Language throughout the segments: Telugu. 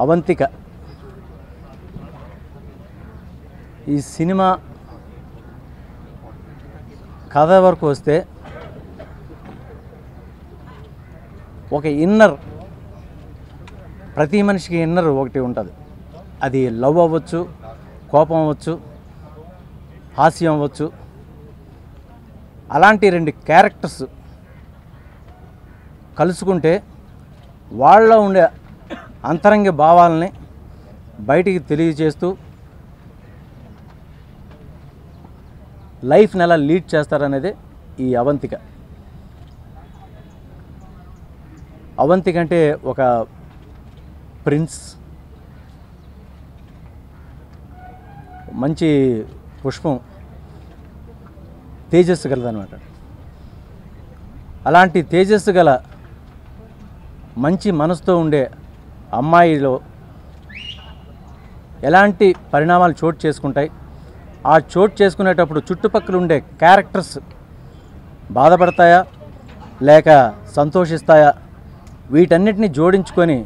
అవంతిక ఈ సినిమా కథ వరకు వస్తే ఒక ఇన్నర్ ప్రతి మనిషికి ఇన్నర్ ఒకటి ఉంటుంది అది లవ్ అవ్వచ్చు కోపం అవ్వచ్చు హాస్యం అవ్వచ్చు అలాంటి రెండు క్యారెక్టర్స్ కలుసుకుంటే వాళ్ళలో ఉండే అంతరంగ భావాలని బయటికి తెలియజేస్తూ లైఫ్ని ఎలా లీడ్ చేస్తారనేది ఈ అవంతిక అవంతిక అంటే ఒక ప్రిన్స్ మంచి పుష్పం తేజస్సు గలదనమాట అలాంటి తేజస్సు గల మంచి మనసుతో ఉండే అమ్మాయిలో ఎలాంటి పరిణామాలు చోటు చేసుకుంటాయి ఆ చోటు చేసుకునేటప్పుడు చుట్టుపక్కల ఉండే క్యారెక్టర్స్ బాధపడతాయా లేక సంతోషిస్తాయా వీటన్నిటిని జోడించుకొని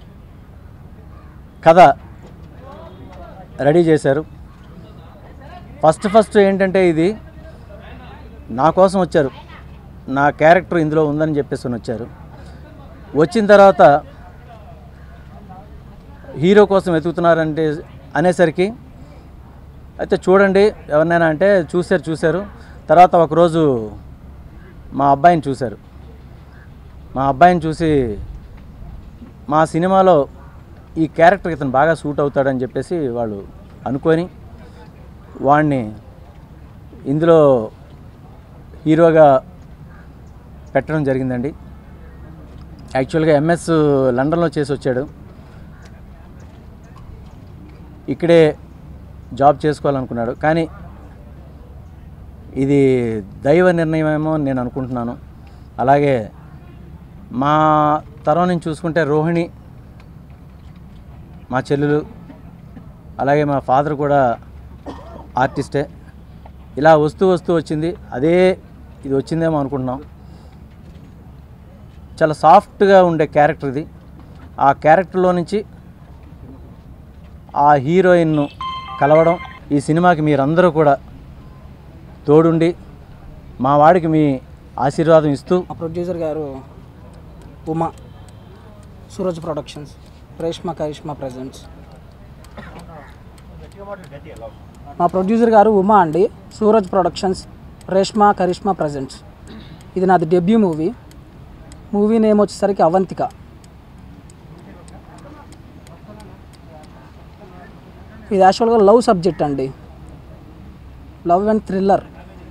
కథ రెడీ చేశారు ఫస్ట్ ఫస్ట్ ఏంటంటే ఇది నా కోసం వచ్చారు నా క్యారెక్టర్ ఇందులో ఉందని చెప్పేసి వచ్చారు వచ్చిన తర్వాత హీరో కోసం వెతుకుతున్నారంటే అనేసరికి అయితే చూడండి ఎవరినైనా అంటే చూశారు చూశారు తర్వాత ఒకరోజు మా అబ్బాయిని చూశారు మా అబ్బాయిని చూసి మా సినిమాలో ఈ క్యారెక్టర్ ఇతను బాగా సూట్ అవుతాడని చెప్పేసి వాళ్ళు అనుకొని వాడిని ఇందులో హీరోగా పెట్టడం జరిగిందండి యాక్చువల్గా ఎంఎస్ లండన్లో చేసి వచ్చాడు ఇక్కడే జాబ్ చేసుకోవాలనుకున్నాడు కానీ ఇది దైవ నిర్ణయమేమో అని నేను అనుకుంటున్నాను అలాగే మా తరం నుంచి చూసుకుంటే రోహిణి మా చెల్లెలు అలాగే మా ఫాదర్ కూడా ఆర్టిస్టే ఇలా వస్తూ వస్తూ వచ్చింది అదే ఇది వచ్చిందేమో అనుకుంటున్నాం చాలా సాఫ్ట్గా ఉండే క్యారెక్టర్ ఇది ఆ క్యారెక్టర్లో నుంచి ఆ హీరోయిన్ను కలవడం ఈ సినిమాకి మీరందరూ కూడా తోడుండి మా వాడికి మీ ఆశీర్వాదం ఇస్తూ మా ప్రొడ్యూసర్ గారు ఉమా సూరజ్ ప్రొడక్షన్స్ రేష్మా కరిష్మా ప్రజెంట్స్ మా ప్రొడ్యూసర్ గారు ఉమా అండి సూరజ్ ప్రొడక్షన్స్ రేష్మా కరిష్మా ప్రజెంట్స్ ఇది నాది డెబ్యూ మూవీ మూవీ నేమ్ వచ్చేసరికి అవంతిక ఇది యాక్చువల్గా లవ్ సబ్జెక్ట్ అండి లవ్ అండ్ థ్రిల్లర్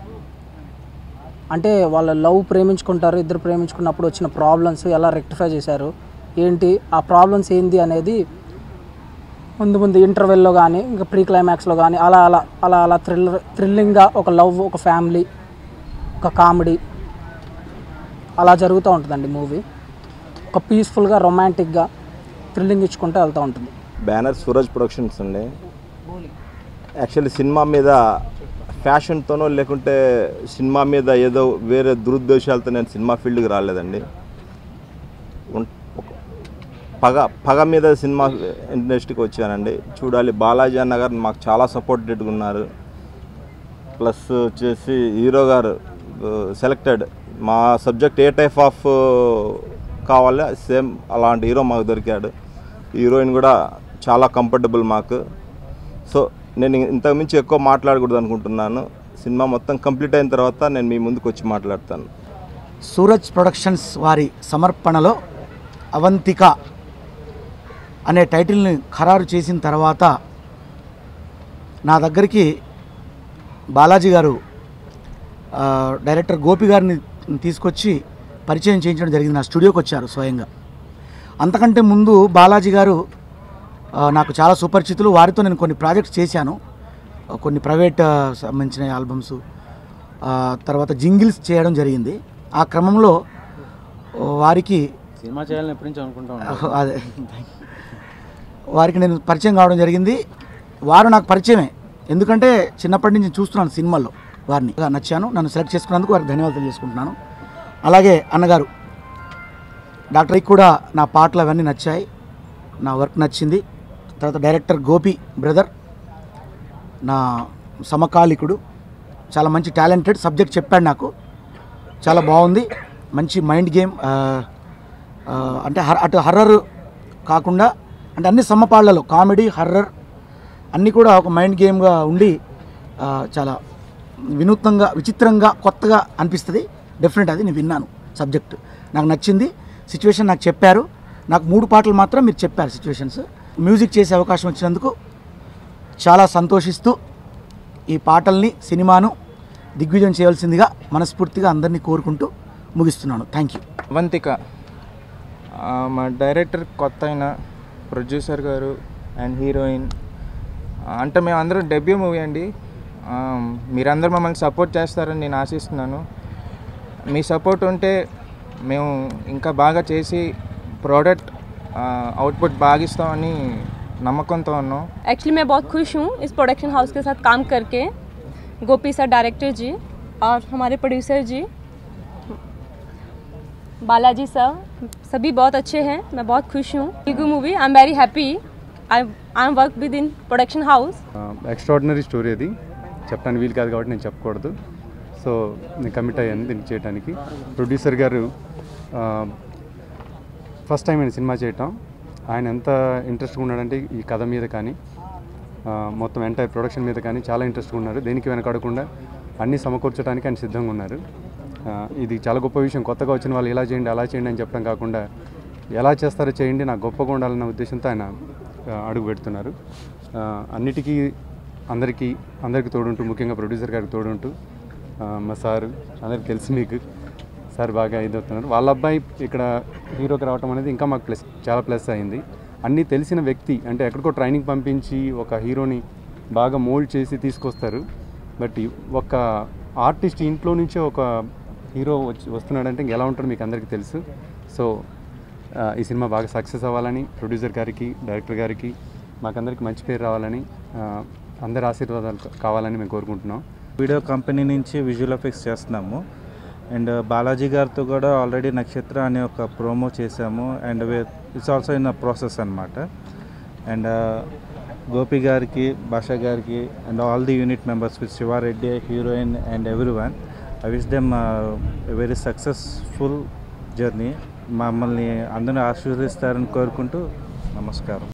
అంటే వాళ్ళ లవ్ ప్రేమించుకుంటారు ఇద్దరు ప్రేమించుకున్నప్పుడు వచ్చిన ప్రాబ్లమ్స్ ఎలా రెక్టిఫై చేశారు ఏంటి ఆ ప్రాబ్లమ్స్ ఏంది అనేది ముందు ముందు ఇంటర్వెల్లో కానీ ఇంకా ప్రీ క్లైమాక్స్లో కానీ అలా అలా అలా అలా థ్రిల్లర్ థ్రిల్లింగ్గా ఒక లవ్ ఒక ఫ్యామిలీ ఒక కామెడీ అలా జరుగుతూ ఉంటుందండి మూవీ ఒక పీస్ఫుల్గా రొమాంటిక్గా థ్రిల్లింగ్ ఇచ్చుకుంటూ వెళ్తూ ఉంటుంది బ్యానర్ సూరజ్ ప్రొడక్షన్స్ అండి యాక్చువల్లీ సినిమా మీద ఫ్యాషన్తోనో లేకుంటే సినిమా మీద ఏదో వేరే దురుద్దేశాలతో నేను సినిమా ఫీల్డ్కి రాలేదండి ఉన్- ఒక- పగ పగ మీద సినిమా ఇండస్ట్రీకి వచ్చానండి చూడాలి బాలాజీ అన్న గారు మాకు చాలా సపోర్టెడ్గా ఉన్నారు ప్లస్ వచ్చేసి హీరో గారు సెలెక్టెడ్ మా సబ్జెక్ట్ ఏ టైప్ ఆఫ్ కావాలో సేమ్ అలాంటి హీరో మాకు దొరికాడు హీరోయిన్ కూడా చాలా కంఫర్టబుల్ మాకు సో నేను ఇంతకు మించి ఎక్కువ మాట్లాడకూడదు అనుకుంటున్నాను సినిమా మొత్తం కంప్లీట్ అయిన తర్వాత నేను మీ ముందుకు వచ్చి మాట్లాడతాను సూరజ్ ప్రొడక్షన్స్ వారి సమర్పణలో అవంతిక అనే టైటిల్ని ఖరారు చేసిన తర్వాత నా దగ్గరికి బాలాజీ గారు ఆ, డైరెక్టర్ గోపి గారిని తీసుకొచ్చి పరిచయం చేయించడం జరిగింది నా స్టూడియోకి వచ్చారు స్వయంగా అంతకంటే ముందు బాలాజీ గారు ఆ, నాకు చాలా సుపరిచితులు వారితో నేను కొన్ని ప్రాజెక్ట్స్ చేశాను ఆ, కొన్ని ప్రైవేట్ ఆ, సంబంధించిన ఆల్బమ్స్ ఆ, తర్వాత జింగిల్స్ చేయడం జరిగింది ఆ క్రమంలో ఆ, వారికి సినిమా చేయాలని ఎప్పటి నుంచి అనుకుంటా ఉన్నాను అదే వారికి నేను పరిచయం కావడం జరిగింది వారు నాకు పరిచయమే ఎందుకంటే చిన్నప్పటి నుంచి చూస్తున్నాను సినిమాల్లో వారిని నచ్చాను నన్ను సెలెక్ట్ చేసుకున్నందుకు వారికి ధన్యవాదాలు తెలియజేసుకుంటున్నాను అలాగే అన్నగారు డాక్టర్ కూడా నా పాటలు అవన్నీ నచ్చాయి నా వర్క్ నచ్చింది తర్వాత డైరెక్టర్ గోపి బ్రదర్ నా సమకాలికుడు చాలా మంచి టాలెంటెడ్ సబ్జెక్ట్ చెప్పాడు నాకు చాలా బాగుంది మంచి మైండ్ గేమ్ ఆ, ఆ, అంటే హర్ అటు హర్రర్ కాకుండా అంటే అన్ని సమపాళ్లలో కామెడీ హర్రర్ అన్నీ కూడా ఒక మైండ్ గేమ్గా ఉండి ఆ, చాలా వినూత్నంగా విచిత్రంగా కొత్తగా అనిపిస్తుంది డెఫినెట్ అది నేను విన్నాను సబ్జెక్ట్ నాకు నచ్చింది సిచ్యువేషన్ నాకు చెప్పారు నాకు మూడు పాటలు మాత్రం మీరు చెప్పారు సిచ్యువేషన్స్ మ్యూజిక్ చేసే అవకాశం వచ్చినందుకు చాలా సంతోషిస్తూ ఈ పాటల్ని సినిమాను దిగ్విజయం చేయవలసిందిగా మనస్ఫూర్తిగా అందరినీ కోరుకుంటూ ముగిస్తున్నాను థ్యాంక్ యూ అవంతిక ఆ, మా డైరెక్టర్ కొత్త అయిన ప్రొడ్యూసర్ గారు అండ్ హీరోయిన్ ఆ, అంటే మేము అందరం డెబ్యూ మూవీ అండి ఆ, మీరందరూ మమ్మల్ని సపోర్ట్ చేస్తారని నేను ఆశిస్తున్నాను మీ సపోర్ట్ ఉంటే మేము ఇంకా బాగా చేసి ప్రోడక్ట్ అవుట్పుట్ బాగా ఇస్తామని నమ్మకంతో ఉన్నాం एक्चुअली मैं बहुत खुश हूँ इस प्रोडक्शन हाउस के साथ काम करके गोपी सर डायरेक्टर जी और हमारे प्रोड्यूसर जी बालाजी सर सभी बहुत अच्छे हैं मैं बहुत खुश हूँ Telugu movie I am very happy I I am work with in production house extraordinary story అది చెప్పడానికి వీలు కాదు కాబట్టి నేను చెప్పకూడదు సో నేను కమిట్ అయ్యాను దీన్ని చేయడానికి ప్రొడ్యూసర్ గారు ఫస్ట్ టైం ఆయన సినిమా చేయటం ఆయన ఎంత ఇంట్రెస్ట్గా ఉన్నాడంటే ఈ కథ మీద కానీ ఆ, మొత్తం ఎంటైర్ ప్రొడక్షన్ మీద కానీ చాలా ఇంట్రెస్ట్గా ఉన్నారు దేనికి వెనకాడకుండా అన్నీ సమకూర్చడానికి ఆయన సిద్ధంగా ఉన్నారు ఆ, ఇది చాలా గొప్ప విషయం కొత్తగా వచ్చిన వాళ్ళు ఇలా చేయండి అలా చేయండి అని చెప్పడం కాకుండా ఎలా చేస్తారో చేయండి నాకు గొప్పగా ఉండాలన్న ఉద్దేశంతో ఆయన ఆ, అడుగు పెడుతున్నారు ఆ, అన్నిటికీ అందరికీ అందరికీ తోడుంటూ ముఖ్యంగా ప్రొడ్యూసర్ గారికి తోడుంటూ ఆ, మా సారు అందరికి తెలిసి మీకు సార్ బాగా ఇదవుతున్నారు వాళ్ళ అబ్బాయి ఇక్కడ హీరోకి రావటం అనేది ఇంకా మాకు ప్లస్ చాలా ప్లస్ అయింది అన్నీ తెలిసిన వ్యక్తి అంటే ఎక్కడికో ట్రైనింగ్ పంపించి ఒక హీరోని బాగా మోల్డ్ చేసి తీసుకొస్తారు బట్ ఈ- ఒక ఆర్టిస్ట్ ఇంట్లో నుంచే ఒక హీరో వచ్చి వస్తున్నాడంటే ఇంక ఎలా ఉంటాడో మీకు అందరికీ తెలుసు సో ఆ, ఈ సినిమా బాగా సక్సెస్ అవ్వాలని ప్రొడ్యూసర్ గారికి డైరెక్టర్ గారికి మాకందరికి మంచి పేరు రావాలని ఆ, అందరి ఆశీర్వాదాలు కా- కావాలని మేము కోరుకుంటున్నాం వీడియో కంపెనీ నుంచి విజువల్ ఎఫెక్ట్స్ చేస్తున్నాము అండ్ బాలాజీ గారితో కూడా ఆల్రెడీ నక్షత్ర అనే ఒక ప్రోమో చేసాము and it's also in a process అనమాట అండ్ గోపి గారికి భాష గారికి and all the unit members with Shiva Reddy heroine and every one I wish them very successful journey మమ్మల్ని అందరూ ఆశీర్వదిస్తారని కోరుకుంటూ నమస్కారం